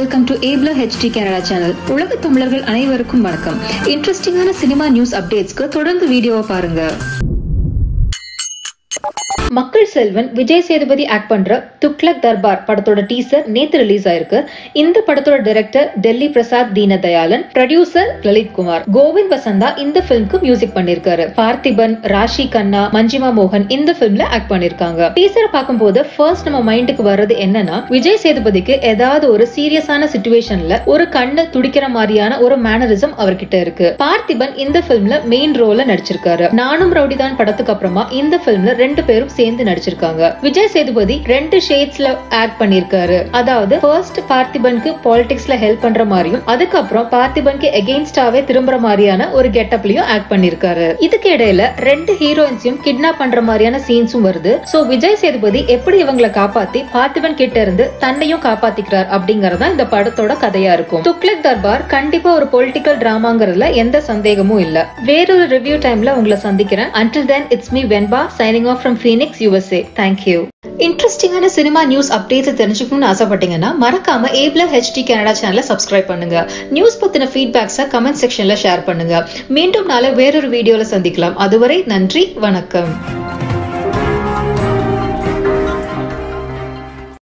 welcome to ஏப்லா HD Canada channel உலக தமிழர்கள் அனைவருக்கும் வணக்கம் இன்ட்ரெஸ்டிங்கான சினிமா நியூஸ் அப்டேட்ஸ்க்கு தொடர்ந்து வீடியோவை பாருங்க மக்கள் செல்வன் விஜய் சேதுபதி ஆக்ட் பண்ற துக்ளக் தர்பார் படத்தோட டீசர் நேத்து ரிலீஸ் ஆயிருக்கு இந்த படத்தோட டைரக்டர் டெல்லி பிரசாத் தீனதயாளன் ப்ரொடியூசர் லலித் குமார் கோவிந்த் வசந்தா இந்த பிலிம்க்கு மியூசிக் பண்ணிருக்காரு பார்த்திபன் ராஷி கண்ணா மஞ்சிமா மோகன் இந்த பிலிம்ல ஆக்ட் பண்ணிருக்காங்க டீசரை பார்க்கும்போது ஃபர்ஸ்ட் நம்ம மைண்டுக்கு வர்றது என்னன்னா விஜய் சேதுபதிக்கு ஏதாவது ஒரு சீரியஸான சுச்சுவேஷன்ல ஒரு கண்ணு துடிக்கிற மாதிரியான ஒரு மேனரிசம் அவர்கிட்ட இருக்கு பார்த்திபன் இந்த பிலிம்ல மெயின் ரோல நடிச்சிருக்காரு நானும் ரவுடிதான் படத்துக்கு அப்புறமா இந்த பிலிம்ல ரெண்டு பேரும் சேர்ந்து நடிச்சிருக்காங்க விஜய் சேதுபதி ரெண்டு ஷேட்ஸ்ல ஆக்ட் பண்ணிருக்காரு அதாவது ஃபர்ஸ்ட் பார்த்திபனுக்கு பாலிடிக்ஸ்ல ஹெல்ப் பண்ற மாதிரியும் அதுக்கப்புறம் பார்த்திபனுக்கு எகெயின்ஸ்டாவே திரும்புற மாதிரியான ஒரு கெட்டப்லயும் ஆக்ட் பண்ணிருக்காரு இதுக்கு இடையில ரெண்டு ஹீரோயின்ஸையும் கிட்னாப் பண்ற மாதிரியான சீன்ஸும் வருது சோ விஜய் சேதுபதி எப்படி இவங்களை காப்பாத்தி பார்த்திபன் கிட்ட இருந்து தன்னையும் காப்பாத்திக்கிறார் அப்படிங்கறதா இந்த படத்தோட கதையா இருக்கும் துக்ளக் தர்பார் கண்டிப்பா ஒரு பொலிட்டிக்கல் டிராமாங்கிறதுல எந்த சந்தேகமும் இல்ல வேறொரு ரிவ்யூ டைம்ல உங்களை சந்திக்கிறேன் until then it's me Venba signing off from Phoenix USA thank you இன்ட்ரெஸ்டிங்கான சினிமா நியூஸ் அப்டேட்ஸ் தெரிஞ்சுக்கணும்னு ஆசைப்பட்டீங்கன்னா மறக்காம ஏப்ல ஹெச்டி கனடா சேனலை சப்ஸ்கிரைப் பண்ணுங்க நியூஸ் பத்தின ஃபீட்பேக்ஸை கமெண்ட் செக்ஷன்ல ஷேர் பண்ணுங்க மீண்டும் நாளை வேறொரு வீடியோல சந்திக்கலாம் அதுவரை நன்றி வணக்கம்